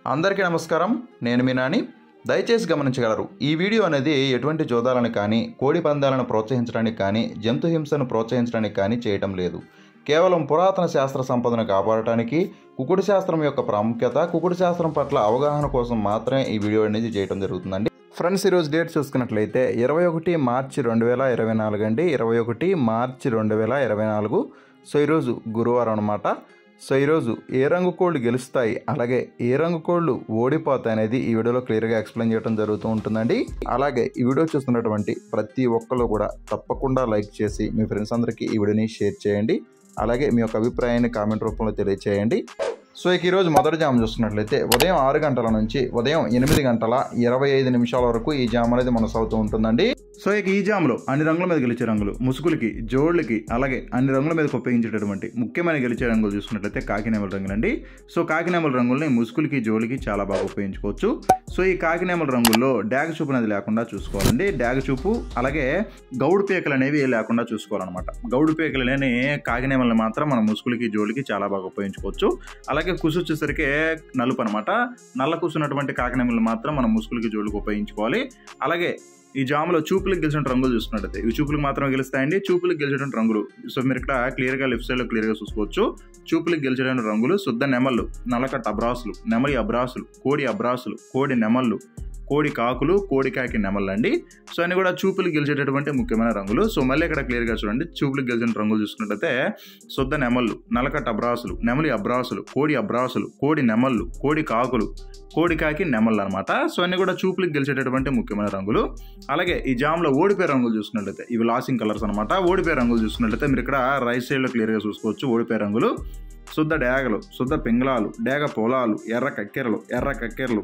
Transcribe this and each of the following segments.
అందరికీ నమస్కారం నేను మీ నాని దయచేసి గమనించగలరు ఈ వీడియో అనేది ఎటువంటి జోదాలను కానీ కోడి పందాలను ప్రోత్సహించడానికి కానీ జంతు హింసను ప్రోత్సహించడానికి కానీ చేయటం లేదు కేవలం పురాతన శాస్త్ర సంపదను కాపాడటానికి కుకుడు శాస్త్రం యొక్క ప్రాముఖ్యత కుకుడు శాస్త్రం పట్ల అవగాహన కోసం మాత్రమే ఈ వీడియో అనేది చేయడం జరుగుతుందండి ఫ్రెండ్స్ ఈరోజు డేట్ చూసుకున్నట్లయితే ఇరవై ఒకటి మార్చి రెండు వేల ఇరవై నాలుగు అండి ఇరవై ఒకటి మార్చి రెండు వేల ఇరవై నాలుగు సో ఈరోజు గురువారం అనమాట సో ఈరోజు ఏ రంగు కోళ్ళు గెలుస్తాయి అలాగే ఏ రంగు కోళ్ళు ఓడిపోతాయి అనేది ఈ వీడియోలో క్లియర్గా ఎక్స్ప్లెయిన్ చేయడం జరుగుతూ ఉంటుందండి అలాగే ఈ వీడియో చూస్తున్నటువంటి ప్రతి ఒక్కరు కూడా తప్పకుండా లైక్ చేసి మీ ఫ్రెండ్స్ అందరికీ ఈ వీడియోని షేర్ చేయండి అలాగే మీ యొక్క అభిప్రాయాన్ని కామెంట్ రూపంలో తెలియచేయండి సో ఇక ఈరోజు మొదటి జామ్ చూసుకున్నట్లయితే ఉదయం ఆరు గంటల నుంచి ఉదయం ఎనిమిది గంటల ఇరవై ఐదు నిమిషాల వరకు ఈ జామ్ అనేది కొనసాగుతూ ఉంటుందండి సో ఇక ఈ జామ్లో అన్ని రంగుల మీద గెలిచే రంగులు ముసుగులకి జోళ్ళకి అలాగే అన్ని రంగుల మీద ఉపయోగించేటటువంటి ముఖ్యమైన గెలిచే రంగులు చూసుకున్నట్లయితే కాకినేమల రంగులండి సో కాకినేమల రంగుల్ని ముసుగులకి జోళ్ళకి చాలా బాగా ఉపయోగించుకోవచ్చు సో ఈ కాకినేమల రంగుల్లో డ్యాగ్ చూపు అనేది లేకుండా చూసుకోవాలండి డ్యాగ్ చూపు అలాగే గౌడు పీకలు అనేవి లేకుండా చూసుకోవాలన్నమాట గౌడు పీకలు లేని కాకినేమల్ని మాత్రం మనం ముసుగులకి జోళ్ళకి చాలా బాగా ఉపయోగించుకోవచ్చు అలాగే కుసు వచ్చేసరికి నలుపు అనమాట నల్ల కూసున్నటువంటి కాకినేమల్ని మాత్రం మనం ముసుగులకి జోళ్ళకి ఉపయోగించుకోవాలి అలాగే ఈ జాములో చూపులకు గెలిచిన రంగులు చూసుకున్నట్టయితే ఇవి చూపులకు మాత్రమే గెలుస్తాయండి చూపులకు గెలిచేటువంటి రంగులు సో మీరు ఇక్కడ క్లియర్గా లెఫ్ట్ సైడ్లో క్లియర్గా చూసుకోవచ్చు చూపులకు గెలిచేటువంటి రంగులు శుద్ధ నెమళ్ళు నల్లకట్ట అబ్రాసులు నెమలి అబ్రాసులు కోడి అబ్రాసులు కోడి నెమళ్ళు కోడి కాకులు కోడి కాకి నెమళ్ళు అండి సో అన్ని కూడా చూపులు గెలిచేటటువంటి ముఖ్యమైన రంగులు సో మళ్ళీ ఇక్కడ క్లియర్గా చూడండి చూపులు గెలిచిన రంగులు చూసుకున్నట్టయితే శుద్ధ నెమళ్ళు నలకట్ట అబ్రాసులు నెమలి అబ్రాసులు కోడి అబ్రాసులు కోడి నెమళ్ళు కోడి కాకులు కోడి కాకి నెమళ్ళు అనమాట సో అన్ని కూడా చూపులకు గెలిచేటటువంటి ముఖ్యమైన రంగులు అలాగే ఈ జామ్లో ఓడిపోయే రంగులు చూసుకున్నట్లయితే ఇవి లాసింగ్ కలర్స్ అనమాట ఓడిపోయే రంగులు చూసుకున్నట్లయితే మీరు ఇక్కడ రైట్ సైడ్లో క్లియర్గా చూసుకోవచ్చు ఓడిపోయే రంగులు శుద్ధ డేగలు శుద్ధ పింగళాలు డేగ పొలాలు ఎర్ర కక్కెరలు ఎర్ర కక్కెరలు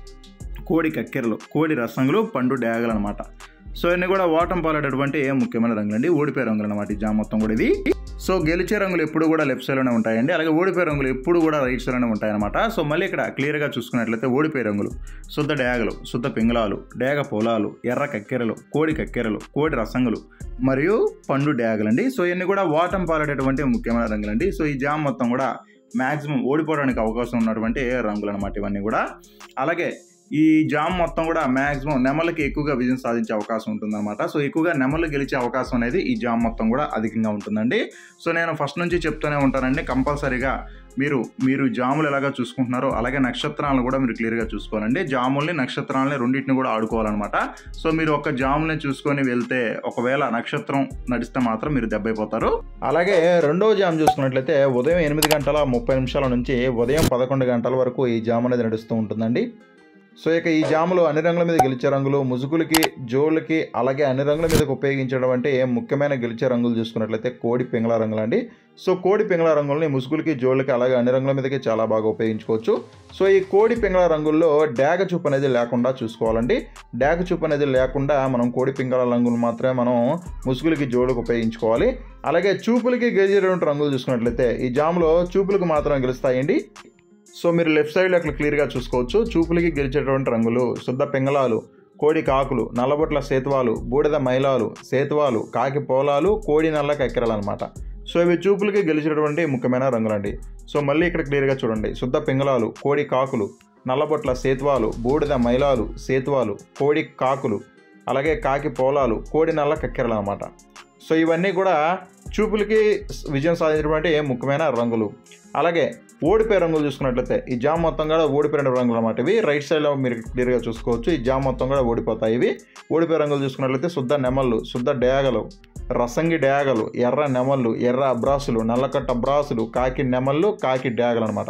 కోడి కక్కెరలు కోడి రసంగులు పండు డేగలు అనమాట సో ఇవన్నీ కూడా ఓటం పాలేటటువంటి ముఖ్యమైన రంగులు అండి ఓడిపోయే రంగులు అనమాట ఈ జామ్ మొత్తం కూడా ఇది సో గెలిచే రంగులు ఎప్పుడు కూడా లెఫ్ట్ సైడ్లోనే ఉంటాయండి అలాగే ఓడిపోయే రంగులు ఎప్పుడు కూడా రైట్ సైడ్లోనే ఉంటాయన్నమాట సో మళ్ళీ ఇక్కడ క్లియర్గా చూసుకున్నట్లయితే ఓడిపోయే రంగులు శుద్ధ డేగలు శుద్ధ పింగళాలు డేగ పొలాలు ఎర్ర కక్కెరలు కోడి కక్కెరలు కోడి రసంగులు మరియు పండు డేగలండి సో ఇవన్నీ కూడా ఓటం పాలేటటువంటి ముఖ్యమైన రంగులండి సో ఈ జామ్ మొత్తం కూడా మ్యాక్సిమం ఓడిపోవడానికి అవకాశం ఉన్నటువంటి రంగులు అనమాట ఇవన్నీ కూడా అలాగే ఈ జామ్ మొత్తం కూడా మ్యాక్సిమం నెమలకి ఎక్కువగా విజయం సాధించే అవకాశం ఉంటుందన్నమాట సో ఎక్కువగా నెమలు గెలిచే అవకాశం అనేది ఈ జామ్ మొత్తం కూడా అధికంగా ఉంటుందండి సో నేను ఫస్ట్ నుంచి చెప్తూనే ఉంటానండి కంపల్సరీగా మీరు మీరు జాములు ఎలాగా చూసుకుంటున్నారో అలాగే నక్షత్రాలను కూడా మీరు క్లియర్గా చూసుకోవాలండి జాముల్ని నక్షత్రాలని రెండింటిని కూడా ఆడుకోవాలన్నమాట సో మీరు ఒక జాముల్ని చూసుకొని వెళ్తే ఒకవేళ నక్షత్రం నడిస్తే మాత్రం మీరు దెబ్బైపోతారు అలాగే రెండవ జామ్ చూసుకున్నట్లయితే ఉదయం ఎనిమిది గంటల ముప్పై నిమిషాల నుంచి ఉదయం పదకొండు గంటల వరకు ఈ జామ్ అనేది నడుస్తూ ఉంటుందండి సో ఇక ఈ జాములు అన్ని రంగుల మీద గెలిచే రంగులు ముసుగులకి జోళ్ళకి అలాగే అన్ని రంగుల మీద ఉపయోగించడం అంటే ముఖ్యమైన గెలిచే రంగులు చూసుకున్నట్లయితే కోడి పింగళ రంగులు అండి సో కోడి పింగళ రంగుల్ని ముసుగులకి జోళ్ళకి అలాగే అన్ని రంగుల మీదకి చాలా బాగా ఉపయోగించుకోవచ్చు సో ఈ కోడి పింగళ రంగుల్లో డ్యాగ చూపు అనేది లేకుండా చూసుకోవాలండి డ్యాగ చూపు అనేది లేకుండా మనం కోడి పింగళ రంగులు మాత్రమే మనం ముసుగులకి జోళ్ళకి ఉపయోగించుకోవాలి అలాగే చూపులకి గెలిచేటువంటి రంగులు చూసుకున్నట్లయితే ఈ జాములో చూపులకు మాత్రం గెలుస్తాయండి సో మీరు లెఫ్ట్ సైడ్లో అట్లా క్లియర్గా చూసుకోవచ్చు చూపులకి గెలిచేటువంటి రంగులు శుద్ధ పింగళాలు కోడి కాకులు నల్లబొట్ల సేతువాలు బూడిద మైలాలు సేతువాలు కాకి పోలాలు కోడి నల్ల కక్కెరలు అనమాట సో ఇవి చూపులకి గెలిచేటువంటి ముఖ్యమైన రంగులండి సో మళ్ళీ ఇక్కడ క్లియర్గా చూడండి శుద్ధ పింగళాలు కోడి కాకులు నల్లబొట్ల సేతువాలు బూడిద మైలాలు సేతువాలు కోడి కాకులు అలాగే కాకి పోలాలు కోడి నల్ల కక్కెరలు అనమాట సో ఇవన్నీ కూడా చూపులకి విజయం సాధించినటువంటి ముఖ్యమైన రంగులు అలాగే ఓడిపోయే రంగులు చూసుకున్నట్లయితే ఈ జామ్ మొత్తం కూడా ఓడిపోయిన రంగులు అన్నమాట ఇవి రైట్ సైడ్లో మీరు క్లియర్గా చూసుకోవచ్చు ఈ జామ్ మొత్తం కూడా ఓడిపోతాయి ఇవి ఓడిపోయే రంగులు చూసుకున్నట్లయితే శుద్ధ నెమళ్ళు శుద్ధ డేగలు రసంగి డేగలు ఎర్ర నెమళ్ళు ఎర్ర అబ్రాసులు నల్లకట్ట అబ్రాసులు కాకి నెమళ్ళు కాకి డేగలు అనమాట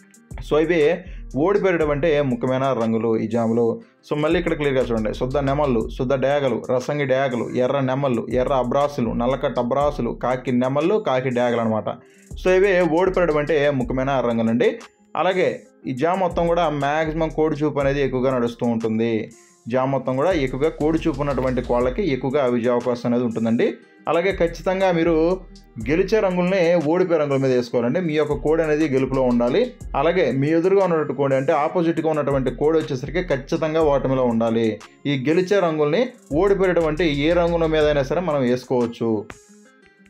సో ఇవి ఓడిపోయడం అంటే ముఖ్యమైన రంగులు ఈ జాములు సో మళ్ళీ ఇక్కడ క్లియర్గా చూడండి శుద్ధ నెమళ్ళు శుద్ధ డేగలు రసంగి డేగలు ఎర్ర నెమళ్ళు ఎర్ర అబ్రాసులు నల్లకట్ట అబ్రాసులు కాకి నెమళ్ళు కాకి డేగలు అనమాట సో ఇవి ఓడిపోయడం అంటే ముఖ్యమైన రంగులండి అలాగే ఈ జామ్ మొత్తం కూడా మ్యాక్సిమం కోడి చూపు అనేది ఎక్కువగా నడుస్తూ ఉంటుంది జామ్ మొత్తం కూడా ఎక్కువగా కోడి చూపు ఉన్నటువంటి కోళ్ళకి ఎక్కువగా విజయ అవకాశం అనేది ఉంటుందండి అలాగే ఖచ్చితంగా మీరు గెలిచే రంగుల్ని ఓడిపోయే రంగుల మీద వేసుకోవాలండి మీ యొక్క కోడి అనేది గెలుపులో ఉండాలి అలాగే మీ ఎదురుగా ఉన్నటువంటి కోడి అంటే ఆపోజిట్గా ఉన్నటువంటి కోడి వచ్చేసరికి ఖచ్చితంగా ఓటమిలో ఉండాలి ఈ గెలిచే రంగుల్ని ఓడిపోయేటువంటి ఏ రంగుల మీద అయినా సరే మనం వేసుకోవచ్చు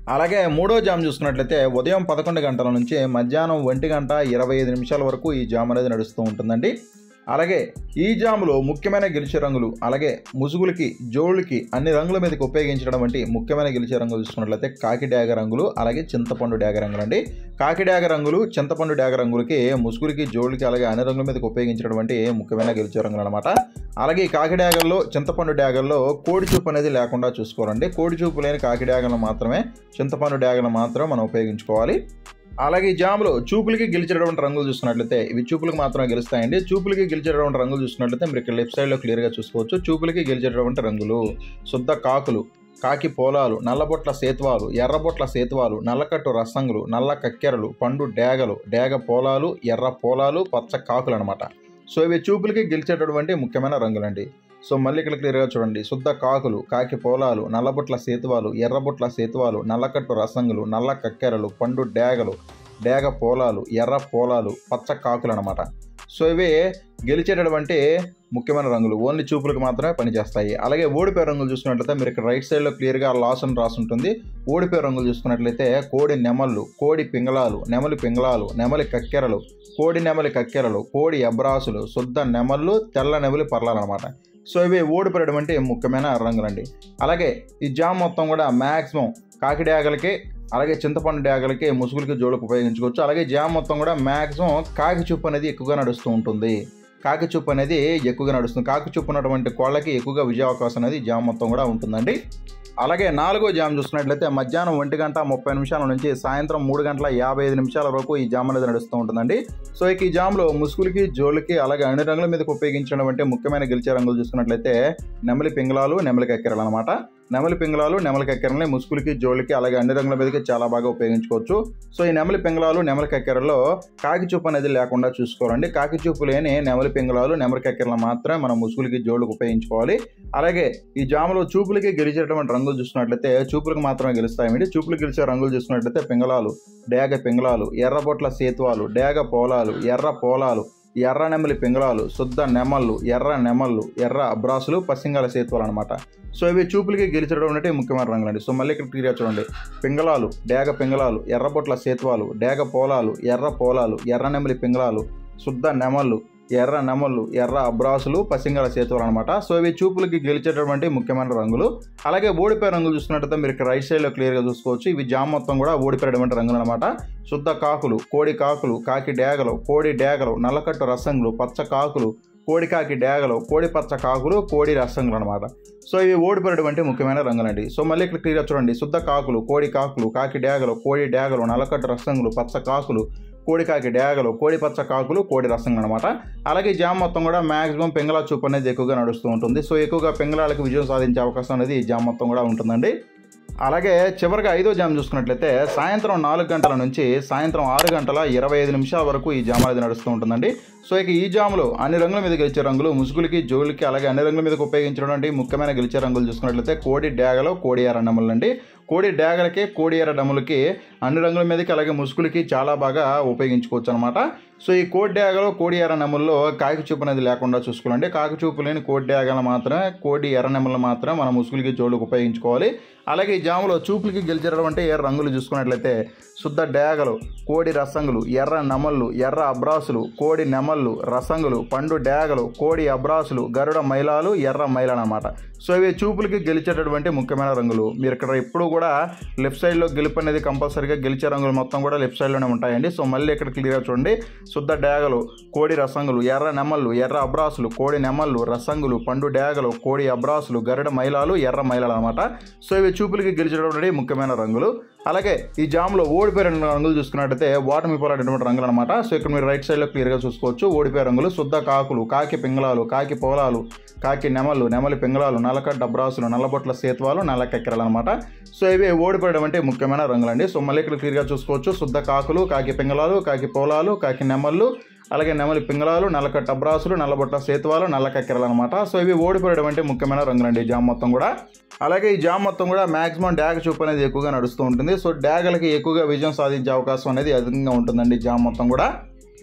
అలాగే మూడో జామ్ చూసుకున్నట్లయితే ఉదయం పదకొండు గంటల నుంచి మధ్యాహ్నం ఒంటి గంట ఇరవై ఐదు నిమిషాల వరకు ఈ జామ్ అనేది నడుస్తూ ఉంటుందండి అలాగే ఈ జాములో ముఖ్యమైన గెలిచే రంగులు అలాగే ముసుగులకి జోళ్ళకి అన్ని రంగుల మీదకి ఉపయోగించడం వంటి ముఖ్యమైన గెలిచే రంగులు చూసుకున్నట్లయితే కాకి డాగ రంగులు అలాగే చింతపండు డాగ రంగులు అండి కాకి డాగ రంగులు చింతపండు డాగ రంగులకి ముసుగులకి జోళ్ళకి అలాగే అన్ని రంగుల మీదకి ఉపయోగించడం వంటి ముఖ్యమైన గెలిచే రంగులు అనమాట అలాగే ఈ కాకి డాగల్లో చింతపండు డాగల్లో కోడి చూపు అనేది లేకుండా చూసుకోవాలండి కోడి చూపు లేని కాకి డాగలను మాత్రమే చింతపండు డాగలను మాత్రమే మనం ఉపయోగించుకోవాలి అలాగే ఈ జాములో చూపులకి గెలిచేటటువంటి రంగులు చూసుకున్నట్లయితే ఇవి చూపులకు మాత్రమే గెలుస్తాయండి చూపులకి గెలిచేటటువంటి రంగులు చూసుకున్నట్లయితే మీరు ఇక్కడ లెఫ్ట్ సైడ్లో క్లియర్గా చూసుకోవచ్చు చూపులకి గెలిచేటటువంటి రంగులు శుద్ధ కాకులు కాకి పోలాలు నల్లబొట్ల సేతువాలు ఎర్రబొట్ల సేతువాలు నల్లకట్టు రసంగులు నల్ల కక్కెరలు పండు డేగలు డేగ పోలాలు ఎర్ర పోలాలు పచ్చ కాకులు అనమాట సో ఇవి చూపులకి గెలిచేటటువంటి ముఖ్యమైన రంగులండి సో మళ్ళీ ఇక్కడ క్లియర్గా చూడండి శుద్ధ కాకులు కాకి పోలాలు నల్లబొట్ల సేతువాలు ఎర్రబొట్ల సేతువాలు నల్లకట్టు రసంగులు నల్ల కక్కెరలు పండు డేగలు డేగ పోలాలు ఎర్ర పోలాలు పచ్చ కాకులు అనమాట సో ఇవి గెలిచేటటువంటి ముఖ్యమైన రంగులు ఓన్లీ చూపులకు మాత్రమే పనిచేస్తాయి అలాగే ఓడిపోయే రంగులు చూసుకున్నట్లయితే మీరు ఇక్కడ రైట్ సైడ్లో క్లియర్గా లాస్ అని రాసి ఉంటుంది ఓడిపోయే రంగులు చూసుకున్నట్లయితే కోడి నెమళ్ళు కోడి పింగళాలు నెమలి పింగళాలు నెమలి కక్కెరలు కోడి నెమలి కక్కెరలు కోడి అబ్రాసులు శుద్ధ నెమళ్ళు తెల్ల నెమలి పర్లాలు అనమాట సో ఇవి ఓడిపోయేటువంటి ముఖ్యమైన రంగులండి అలాగే ఈ జామ్ మొత్తం కూడా మ్యాక్సిమం కాకి డ్యాగలకి అలాగే చింతపండు డ్యాగలకి ముసుగులకి జోడుకు ఉపయోగించుకోవచ్చు అలాగే జామ్ మొత్తం కూడా మ్యాక్సిమం కాకి చూపు అనేది ఎక్కువగా నడుస్తూ ఉంటుంది కాకి చూపు అనేది ఎక్కువగా నడుస్తుంది కాకి చూపు ఉన్నటువంటి కోళ్ళకి ఎక్కువగా విజయ అవకాశం అనేది ఈ జామ్ మొత్తం కూడా ఉంటుందండి అలాగే నాలుగో జామ్ చూసుకున్నట్లయితే మధ్యాహ్నం ఒంటి గంట ముప్పై నిమిషాల నుంచి సాయంత్రం మూడు గంటల యాభై ఐదు నిమిషాల వరకు ఈ జామ్ అనేది నడుస్తూ ఉంటుందండి సో ఇక ఈ జామ్లో ముసుగులకి జోళ్ళకి అలాగే అన్ని రంగుల మీదకి ఉపయోగించినటువంటి ముఖ్యమైన గెలిచే రంగులు చూసుకున్నట్లయితే నెమలి పింగళాలు నెమలి కక్కెరలు అనమాట నెమలి పింగళాలు నెమలి కక్కెరల్ని ముసుగులకి జోళ్ళకి అలాగే అన్ని రంగుల మీదకి చాలా బాగా ఉపయోగించుకోవచ్చు సో ఈ నెమలి పింగళాలు నెమలి కక్కెరలో కాకి చూపు అనేది లేకుండా చూసుకోవాలండి కాకి చూపు లేని నెమలి పింగళాలు నెమలి కక్కెరలు మాత్రమే మనం ముసుగులకి జోళ్ళకి ఉపయోగించుకోవాలి అలాగే ఈ జాములో చూపులకి గెలిచేటువంటి రంగులు చూసుకున్నట్లయితే చూపులకు మాత్రమే గెలుస్తాయి చూపులు గెలిచే రంగులు చూసుకున్నట్లయితే పింగళాలు డేగ పింగళాలు ఎర్రబొట్ల సేతువాలు డేగ పోలాలు ఎర్ర పోలాలు ఎర్ర నెమలి పింగళాలు శుద్ధ నెమళ్ళు ఎర్ర నెమళ్ళు ఎర్ర అబ్రాసులు పసింగల సేతువాలు అనమాట సో ఇవి చూపులకి గెలిచేటటువంటి ముఖ్యమైన రంగులు అండి సో మళ్ళీ ఇక్కడ క్లియర్ చూడండి పింగళాలు డేగ పింగళాలు ఎర్రబొట్ల సేతువాలు డేగ పోలాలు ఎర్ర పోలాలు ఎర్ర నెమలి పింగళాలు శుద్ధ నెమళ్ళు ఎర్ర నెమళ్ళు ఎర్ర అబ్రాసులు పసింగల సేతువులు అనమాట సో ఇవి చూపులకి గెలిచేటటువంటి ముఖ్యమైన రంగులు అలాగే ఓడిపోయే రంగులు చూసుకున్నట్టయితే మీరు ఇక్కడ రైట్ సైడ్లో క్లియర్గా చూసుకోవచ్చు ఇవి జామ్ మొత్తం కూడా ఓడిపోయేటువంటి రంగులు అనమాట శుద్ధ కాకులు కోడి కాకులు కాకి డేగలు కోడి డేగలు నల్లకట్టు రసంగులు పచ్చ కాకులు కోడి కాకి డేగలు కోడి పచ్చ కాకులు కోడి రసంగులు అనమాట సో ఇవి ఓడిపోయేటువంటి ముఖ్యమైన రంగులండి సో మళ్ళీ ఇక్కడ క్లియర్గా చూడండి శుద్ధ కాకులు కోడి కాకులు కాకి డేగలు కోడి డేగలు నల్లకట్టు రసంగులు పచ్చ కాకులు కోడి కాకి డేగలు కోడి పచ్చ కాకులు కోడి రసం అనమాట అలాగే ఈ జామ్ మొత్తం కూడా మాక్సిమం పింగళ చూపు అనేది ఎక్కువగా నడుస్తూ ఉంటుంది సో ఎక్కువగా పింగళాలకు విజయం సాధించే అవకాశం అనేది ఈ జామ్ మొత్తం కూడా ఉంటుందండి అలాగే చివరిగా ఐదో జామ్ చూసుకున్నట్లయితే సాయంత్రం నాలుగు గంటల నుంచి సాయంత్రం ఆరు గంటల ఇరవై ఐదు నిమిషాల వరకు ఈ జామ్ అనేది నడుస్తూ ఉంటుందండి సో ఇక ఈ జాములో అన్ని రంగుల మీద గెలిచే రంగులు ముసుగులకి జోళ్ళకి అలాగే అన్ని రంగుల మీదకి ఉపయోగించినటువంటి ముఖ్యమైన గెలిచే రంగులు చూసుకున్నట్లయితే కోడి డ్యాగలో కోడి ఎర్ర నమ్మలు అండి కోడి డ్యాగలకి కోడి ఎర్ర డమ్ములకి అన్ని రంగుల మీదకి అలాగే ముసుగులకి చాలా బాగా ఉపయోగించుకోవచ్చు అనమాట సో ఈ కోడి డ్యాగలో కోడి ఎర్ర నెమల్లో కాకి చూపు అనేది లేకుండా చూసుకోవాలంటే కాకి చూపు లేని కోడి డ్యాగలు మాత్రమే కోడి ఎర్ర నెమలు మాత్రమే మన ముసుగులకి జోళ్ళకి ఉపయోగించుకోవాలి అలాగే ఈ జాములో చూపులకి గెలిచేటటువంటి ఎర్ర రంగులు చూసుకున్నట్లయితే శుద్ధ డ్యాగలు కోడి రసంగులు ఎర్ర నమళ్ళు ఎర్ర అబ్రాసులు కోడి నెమళ్ళు రసంగులు పండు డ్యాగలు కోడి అబ్రాసులు గరుడ మైలాలు ఎర్ర మైలాలు అనమాట సో ఇవి చూపులకి గెలిచేటటువంటి ముఖ్యమైన రంగులు మీరు ఇక్కడ ఎప్పుడు కూడా లెఫ్ట్ సైడ్లో గెలుపు అనేది కంపల్సరీగా గెలిచే రంగులు మొత్తం కూడా లెఫ్ట్ సైడ్లోనే ఉంటాయండి సో మళ్ళీ ఇక్కడ క్లియర్గా చూడండి శుద్ధ డ్యాగలు కోడి రసంగులు ఎర్ర నెమళ్ళు ఎర్ర అబ్రాసులు కోడి నెమళ్ళు రసంగులు పండు డ్యాగలు కోడి అబ్రాసులు గరుడ మైలాలు ఎర్ర మైలాలు అనమాట సో ఇవి చూపులకి గెలిచేటటువంటి ముఖ్యమైన రంగులు అలాగే ఈ జామ్లో ఓడిపోయే రెండు రంగులు చూసుకున్నట్టయితే వాటమి పోలాడేటువంటి రంగులు అనమాట సో ఇక్కడ మీరు రైట్ సైడ్లో క్లియర్గా చూసుకోవచ్చు ఓడిపోయే రంగులు శుద్ధ కాకులు కాకి పింగళాలు కాకి పోలాలు కాకి నెమలు నెమలి పింగళాలు నల్లకడ్డ బ్రాసులు నల్లబొట్ల సేత్వాలు నల్ల కెక్కరలు అనమాట సో ఇవి ఓడిపోయడం అంటే ముఖ్యమైన రంగులండి సో మళ్ళీ ఇక్కడ క్లియర్గా చూసుకోవచ్చు శుద్ధ కాకులు కాకి పింగళాలు కాకి పోలాలు కాకి నెమళ్ళు అలాగే నెమలి పింగళాలు నల్లకట్ట అబ్రాసులు నల్లబొట్ల సేతువాలు నల్ల కక్కెరలు అనమాట సో ఇవి ఓడిపోయడం అంటే ముఖ్యమైన రంగులండి ఈ జామ్ మొత్తం కూడా అలాగే ఈ జామ్ మొత్తం కూడా మాక్సిమం డ్యాగ్ చూపు అనేది ఎక్కువగా నడుస్తూ ఉంటుంది సో డ్యాగలకి ఎక్కువగా విజయం సాధించే అవకాశం అనేది అధికంగా ఉంటుందండి ఈ జామ్ మొత్తం కూడా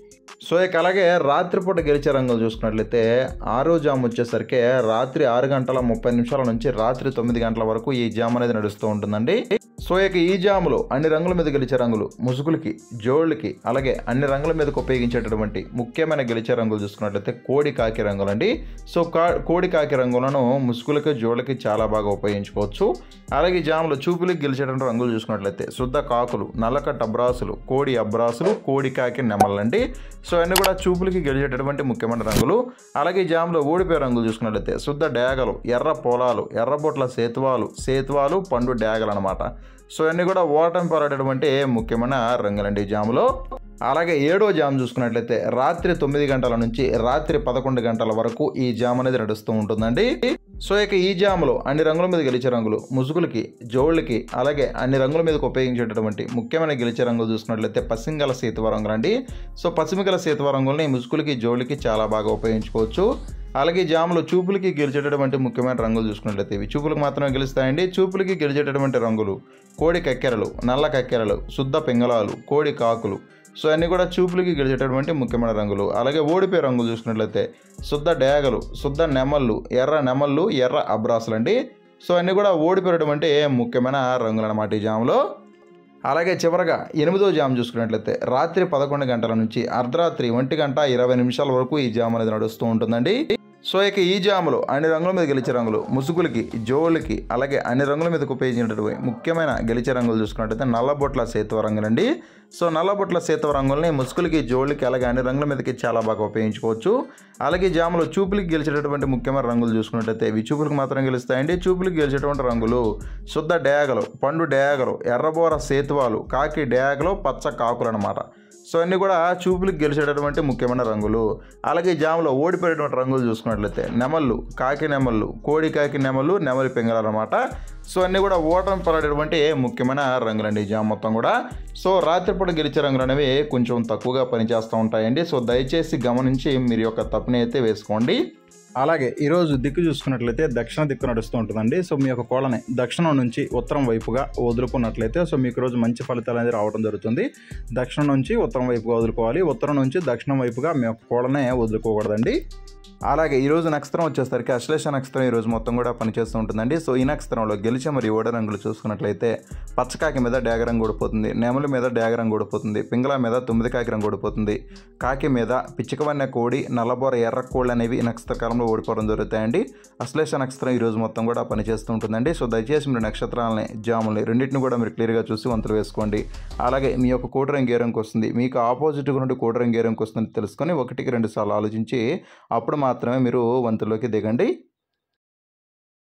సో ఇక అలాగే రాత్రిపూట గెలిచే రంగులు చూసుకున్నట్లయితే ఆరో జామ్ వచ్చేసరికి రాత్రి ఆరు గంటల ముప్పై నిమిషాల నుంచి రాత్రి తొమ్మిది గంటల వరకు ఈ జామ్ అనేది నడుస్తూ ఉంటుందండి సో ఇక ఈ జాములో అన్ని రంగుల మీద గెలిచే రంగులు ముసుగులకి జోళ్ళకి అలాగే అన్ని రంగుల మీదకు ఉపయోగించేటటువంటి ముఖ్యమైన గెలిచే రంగులు చూసుకున్నట్లయితే కోడి కాకి రంగులు అండి సో కా కోడి కాకి రంగులను ముసుగులకి జోళ్ళకి చాలా బాగా ఉపయోగించుకోవచ్చు అలాగే ఈ జాములో చూపులకి గెలిచేటువంటి రంగులు చూసుకున్నట్లయితే శుద్ధ కాకులు నల్లకట్ట అబ్రాసులు కోడి అబ్రాసులు కోడి కాకి నెమలండి సో అన్ని కూడా చూపులకి గెలిచేటటువంటి ముఖ్యమైన రంగులు అలాగే ఈ జాములో ఓడిపోయే రంగులు చూసుకున్నట్లయితే శుద్ధ డేగలు ఎర్ర పొలాలు ఎర్రబొట్ల సేతువాలు సేతువాలు పండు డేగలు అనమాట సో అన్నీ కూడా ఓటమి పోరాడేటువంటి ముఖ్యమైన రంగులండి ఈ జాములో అలాగే ఏడో జామ్ చూసుకున్నట్లయితే రాత్రి తొమ్మిది గంటల నుంచి రాత్రి పదకొండు గంటల వరకు ఈ జామ్ అనేది నడుస్తూ ఉంటుందండి సో ఇక ఈ జాములో అన్ని రంగుల మీద గెలిచే రంగులు ముసుగులకి జోళ్ళకి అలాగే అన్ని రంగుల మీదకి ఉపయోగించేటటువంటి ముఖ్యమైన గెలిచే రంగులు చూసుకున్నట్లయితే పసింగల సీతవ రంగులు అండి సో పసిమిగల సీతవ రంగుల్ని ముసుగులకి జోళ్ళకి చాలా బాగా ఉపయోగించుకోవచ్చు అలాగే ఈ జాములో చూపులకి గెలిచేటటువంటి ముఖ్యమైన రంగులు చూసుకున్నట్లయితే ఇవి చూపులకు మాత్రమే గెలుస్తాయండి చూపులకి గెలిచేటటువంటి రంగులు కోడి కక్కెరలు నల్ల కక్కెరలు శుద్ధ పింగళాలు కోడి కాకులు సో అన్నీ కూడా చూపులకి గెలిచేటటువంటి ముఖ్యమైన రంగులు అలాగే ఓడిపోయే రంగులు చూసుకున్నట్లయితే శుద్ధ డేగలు శుద్ధ నెమళ్ళు ఎర్ర నెమళ్ళు ఎర్ర అబ్రాసులు అండి సో అన్నీ కూడా ఓడిపోయేటువంటి ముఖ్యమైన రంగులు అన్నమాట ఈ జాములో అలాగే చివరగా ఎనిమిదో జామ్ చూసుకున్నట్లయితే రాత్రి పదకొండు గంటల నుంచి అర్ధరాత్రి ఒంటి గంట ఇరవై నిమిషాల వరకు ఈ జామ్ అనేది నడుస్తూ ఉంటుందండి సో ఇక ఈ జాములో అన్ని రంగుల మీద గెలిచే రంగులు ముసుగులకి జోళ్ళకి అలాగే అన్ని రంగుల మీదకు ఉపయోగించినటువంటి ముఖ్యమైన గెలిచే రంగులు చూసుకున్నట్టయితే నల్లబొట్ల సేతువ రంగులండి సో నల్లబొట్ల సేతువ రంగుల్ని ముసుగులకి జోళ్ళకి అలాగే అన్ని రంగుల మీదకి చాలా బాగా ఉపయోగించుకోవచ్చు అలాగే ఈ జాములో చూపులకి గెలిచేటటువంటి ముఖ్యమైన రంగులు చూసుకున్నట్టయితే ఇవి చూపులకు మాత్రం గెలుస్తాయండి చూపులకి గెలిచేటువంటి రంగులు శుద్ధ డేగలు పండు డేగలు ఎర్రబోర సేతువాలు కాకి డేగలు పచ్చ కాకులు అనమాట సో అన్నీ కూడా చూపులకు గెలిచేటటువంటి ముఖ్యమైన రంగులు అలాగే ఈ జాములో ఓడిపోయేటువంటి రంగులు చూసుకున్నట్లయితే నెమళ్ళు కాకి నెమళ్ళు కోడి కాకి నెమళ్ళు నెమలి పింగళాలు అనమాట సో అన్నీ కూడా ఓటమి పడేటువంటి ముఖ్యమైన రంగులండి ఈ జామ్ మొత్తం కూడా సో రాత్రిపూట గెలిచే రంగులు అనేవి కొంచెం తక్కువగా పనిచేస్తూ ఉంటాయండి సో దయచేసి గమనించి మీరు యొక్క తప్పుని అయితే వేసుకోండి అలాగే ఈరోజు దిక్కు చూసుకున్నట్లయితే దక్షిణ దిక్కు నడుస్తూ ఉంటుందండి సో మీ యొక్క కోళ్ళని దక్షిణం నుంచి ఉత్తరం వైపుగా వదులుకున్నట్లయితే సో మీకు రోజు మంచి ఫలితాలు అనేది రావడం జరుగుతుంది దక్షిణం నుంచి ఉత్తరం వైపుగా వదులుకోవాలి ఉత్తరం నుంచి దక్షిణం వైపుగా మీ యొక్క కోళ్ళనే వదులుకోకూడదండి అలాగే ఈరోజు నక్షత్రం వచ్చేసరికి అశ్లేష నక్షత్రం ఈరోజు మొత్తం కూడా పనిచేస్తూ ఉంటుందండి సో ఈ నక్షత్రంలో గెలిచే మరియు ఓడ రంగులు చూసుకున్నట్లయితే పచ్చకాకి మీద డాగ రంగు ఊడిపోతుంది నెమలి మీద డాగ రంగు ఊడిపోతుంది పింగళ మీద తొమ్మిది కాకి రంగు ఊడిపోతుంది కాకి మీద పిచ్చికవన్నె కోడి నల్లబోర ఎర్ర కోళ్ళు అనేవి ఈ నక్షత్ర కాలంలో ఓడిపోవడం జరుగుతాయండి అశ్లేష నక్షత్రం ఈరోజు మొత్తం కూడా పనిచేస్తూ ఉంటుందండి సో దయచేసి మీరు నక్షత్రాలని జాముల్ని రెండింటిని కూడా మీరు క్లియర్గా చూసి వంతులు వేసుకోండి అలాగే మీ యొక్క కోటి రంగు ఏ రంగు వస్తుంది మీకు ఆపోజిట్గా నుండి కోటి రంగు ఏ రంగు వస్తుంది తెలుసుకొని ఒకటికి రెండు సార్లు ఆలోచించి అప్పుడు మాత్రమే మీరు వంతులోకి దిగండి